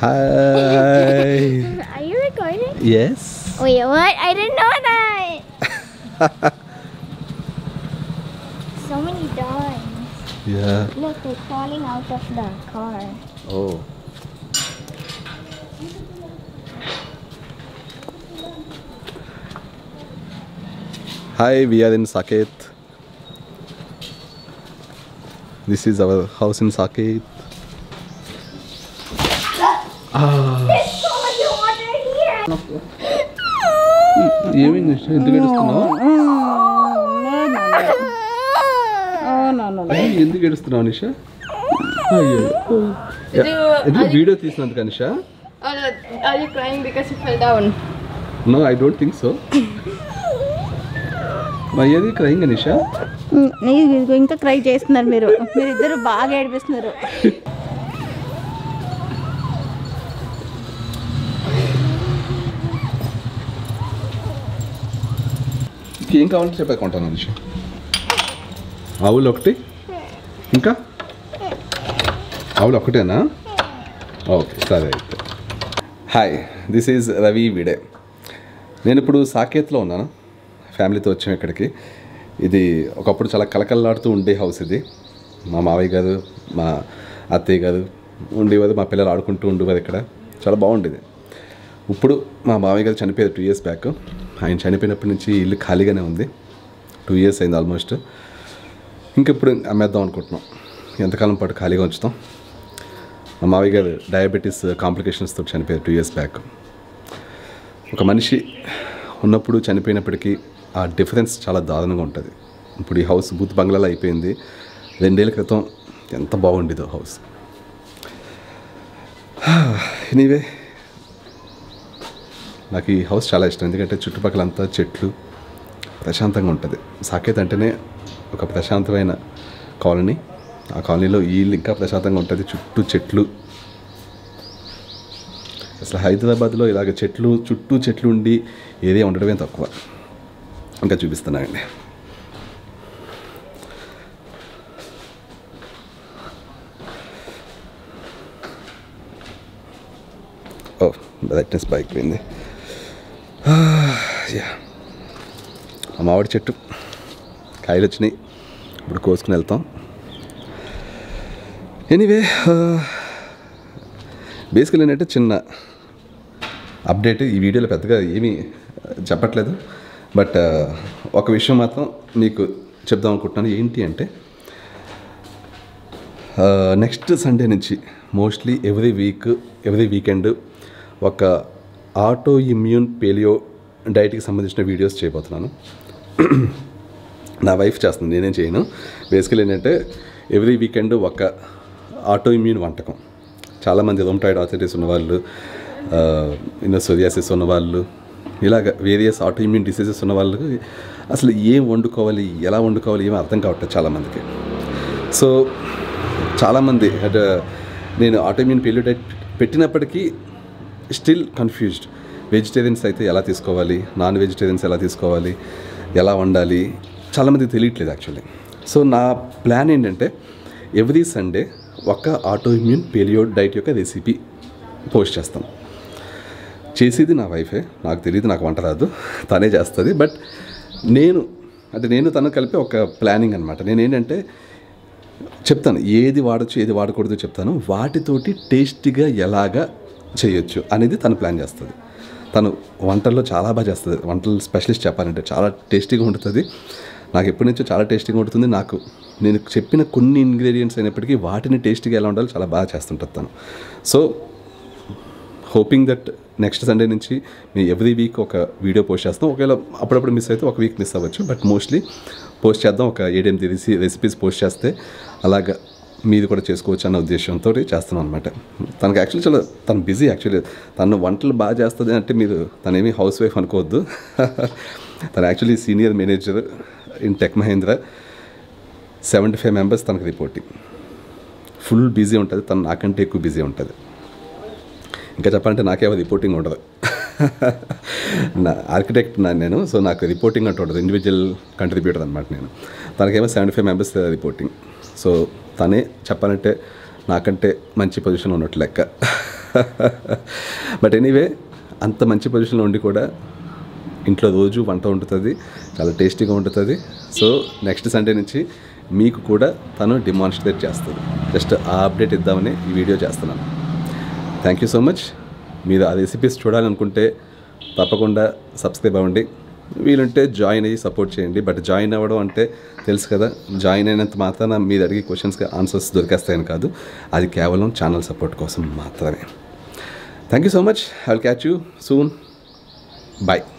Hi Are you recording? Yes Wait, what? I didn't know that. so many dogs. Yeah Look, they're crawling out of the car. Oh hi we are in Saket this is our house in Saket There's so much water here. ఏమైంది ఎందుకు ఏడుస్తున్నావు అయ్యో, ఎందుకు ఏడుస్తున్నావు నిషా అయ్యో ఎందుకు video తీసినందుకు Nisha Oh, no. Are you crying because you fell down? No I don't think so మరి ఏది క్రయింగ్ నిషా ఇదిగో ఇంకా క్రై చేస్తున్నారు మీరు మీరు ఇద్దరు బాగా ఏడిపిస్తున్నారు ఏం కావాలంటే చెప్పే కొంటాను నిషా ఆవులు ఒకటి ఇంకా ఆవులు ఒకటేనా ఓకే సరే అయితే హాయ్ దిస్ ఈజ్ రవి విడే నేను ఇప్పుడు సాకేత్లో ఉన్నాను ఫ్యామిలీతో వచ్చాం ఇక్కడికి ఇది ఒకప్పుడు చాలా కలకల్లాడుతూ ఉండే హౌస్ ఇది మా మావయ్య గారు మా అత్తయ్య గారు ఉండేవారు మా పిల్లలు ఆడుకుంటూ ఉండేవారు ఇక్కడ చాలా బాగుండేది ఇప్పుడు మా మావయ్య గారు చనిపోయారు టూ ఇయర్స్ బ్యాక్ ఆయన చనిపోయినప్పటి నుంచి ఈ ఇల్లు ఖాళీగానే ఉంది టూ ఇయర్స్ అయింది ఆల్మోస్ట్ ఇంకెప్పుడు అమ్మేద్దాం అనుకుంటున్నాం ఎంతకాలం పాటు ఖాళీగా ఉంచుతాం మా మావయ్య గారు డయాబెటీస్ కాంప్లికేషన్స్తో చనిపోయారు టూ ఇయర్స్ బ్యాక్ ఒక మనిషి ఉన్నప్పుడు చనిపోయినప్పటికీ ఆ డిఫరెన్స్ చాలా దారుణంగా ఉంటుంది ఇప్పుడు ఈ హౌస్ బూత్ బంగ్లాలో అయిపోయింది రెండేళ్ల క్రితం ఎంత బాగుండేదో హౌస్ ఎనీవే నాకు ఈ హౌస్ చాలా ఇష్టం ఎందుకంటే చుట్టుపక్కల అంతా చెట్లు ప్రశాంతంగా ఉంటుంది సాకేత్ అంటేనే ఒక ప్రశాంతమైన కాలనీ ఆ కాలనీలో ఈ ఇల్లు ఇంకా ప్రశాంతంగా ఉంటుంది చుట్టూ చెట్లు అసలు హైదరాబాద్లో ఇలాగ చెట్లు చుట్టూ చెట్లు ఉండి ఏరియా ఉండడమే తక్కువ ఇంకా చూపిస్తున్నానండి ఓ బ్రైట్నెస్ బైక్ పోయింది యా ఆ మామిడి చెట్టు కాయలు వచ్చినాయి ఇప్పుడు కోసుకుని వెళ్తాం ఎనీవే బేసికల్ ఏంటంటే చిన్న అప్డేట్ ఈ వీడియోలో పెద్దగా ఏమీ చెప్పట్లేదు బట్ ఒక విషయం మాత్రం మీకు చెప్దాం అనుకుంటున్నాను ఏంటి అంటే నెక్స్ట్ సండే నుంచి mostly every week every weekend ఒక ఆటో ఇమ్యూన్ పేలియో డైట్కి సంబంధించిన వీడియోస్ చేయబోతున్నాను నా వైఫ్ చేస్తుంది నేనేం చేయను బేసికల్ ఏంటంటే ఎవ్రీ వీకెండ్ ఒక ఆటో ఇమ్యూన్ వంటకం చాలామంది రొమ్టాయిడ్ ఆథరైటిస్ ఉన్నవాళ్ళు ఇన్నో సోరియాసిస్ ఉన్నవాళ్ళు ఇలాగ వేరియస్ ఆటో ఇమ్యూన్ డిసీజెస్ ఉన్న వాళ్ళకి అసలు ఏం వండుకోవాలి ఎలా వండుకోవాలి ఏమీ అర్థం కావట్లేదు చాలామందికి సో చాలామంది అంటే నేను ఆటోమ్యూన్ పీరియడ్ డైట్ పెట్టినప్పటికీ స్టిల్ కన్ఫ్యూజ్డ్ వెజిటేరియన్స్ అయితే ఎలా తీసుకోవాలి నాన్ వెజిటేరియన్స్ ఎలా తీసుకోవాలి ఎలా వండాలి చాలామందికి తెలియట్లేదు యాక్చువల్లీ సో నా ప్లాన్ ఏంటంటే ఎవ్రీ సండే ఒక ఆటో ఇమ్యూన్ పేలియో డైట్ యొక్క రెసిపీ పోస్ట్ చేస్తాం చేసేది నా వైఫే నాకు తెలియదు నాకు వంట రాదు తనే చేస్తుంది బట్ నేను అంటే నేను తను కలిపి ఒక ప్లానింగ్ అనమాట నేను ఏంటంటే చెప్తాను ఏది వాడచ్చు ఏది వాడకూడదు చెప్తాను వాటితోటి టేస్టీగా ఎలాగా చేయొచ్చు అనేది తను ప్లాన్ చేస్తుంది తను వంటల్లో చాలా బాగా చేస్తుంది వంటలు స్పెషలిస్ట్ చెప్పాలంటే చాలా టేస్టీగా ఉంటుంది నాకు ఎప్పటి నుంచో చాలా టేస్టీగా ఉంటుంది నాకు నేను చెప్పిన కొన్ని ఇంగ్రీడియంట్స్ అయినప్పటికీ వాటిని టేస్టీగా ఎలా ఉండాలో చాలా బాగా చేస్తుంటుంది తను so hoping that next Sunday నుంచి మేము ఎవ్రీ వీక్ ఒక వీడియో పోస్ట్ చేస్తాం ఒకవేళ అప్పుడప్పుడు మిస్ అయితే ఒక వీక్ మిస్ అవ్వచ్చు బట్ మోస్ట్లీ పోస్ట్ చేద్దాం ఒక ఏడెనిమిది రెసి రెసిపీస్ పోస్ట్ చేస్తే అలాగా మీది కూడా చేసుకోవచ్చు అన్న ఉద్దేశంతో చేస్తున్నాం అనమాట తనకు యాక్చువల్లీ చాలా తను బిజీ యాక్చువల్లీ తను వంటలు బాగా చేస్తుంది అంటే మీరు తనేమి హౌస్ వైఫ్ అనుకోవద్దు తను actually senior manager in Tech Mahindra seventy five members తనకు రిపోర్టింగ్ ఫుల్ బిజీ ఉంటుంది తను నాకంటే ఎక్కువ బిజీ ఉంటుంది ఇంకా చెప్పాలంటే నాకేమో రిపోర్టింగ్ ఉండదు నా ఆర్కిటెక్ట్ నా నేను సో నాకు రిపోర్టింగ్ అంటూ ఉండదు ఇండివిజువల్ కంట్రిబ్యూటర్ అనమాట నేను తనకేమో seventy five members reporting so తనే చెప్పాలంటే నాకంటే మంచి పొజిషన్ ఉన్నట్టు లెక్క బట్ ఎనీవే అంత మంచి పొజిషన్లో ఉండి కూడా ఇంట్లో రోజు వంట వండుతుంది చాలా టేస్టీగా ఉంటుంది సో నెక్స్ట్ సండే నుంచి మీకు కూడా తను డిమాన్స్ట్రేట్ చేస్తుంది జస్ట్ ఆ అప్డేట్ ఇద్దామని ఈ వీడియో చేస్తున్నాను థ్యాంక్ యూ సో మచ్ మీరు ఆ రెసిపీస్ చూడాలనుకుంటే తప్పకుండా సబ్స్క్రైబ్ అవ్వండి వీలుంటే జాయిన్ అయ్యి సపోర్ట్ చేయండి బట్ జాయిన్ అవ్వడం అంటే తెలుసు కదా జాయిన్ అయినంత మాత్రాన మీరు అడిగే క్వశ్చన్స్కి ఆన్సర్స్ దొరికేస్తాయని కాదు అది కేవలం ఛానల్ సపోర్ట్ కోసం మాత్రమే thank you so much I will catch you soon bye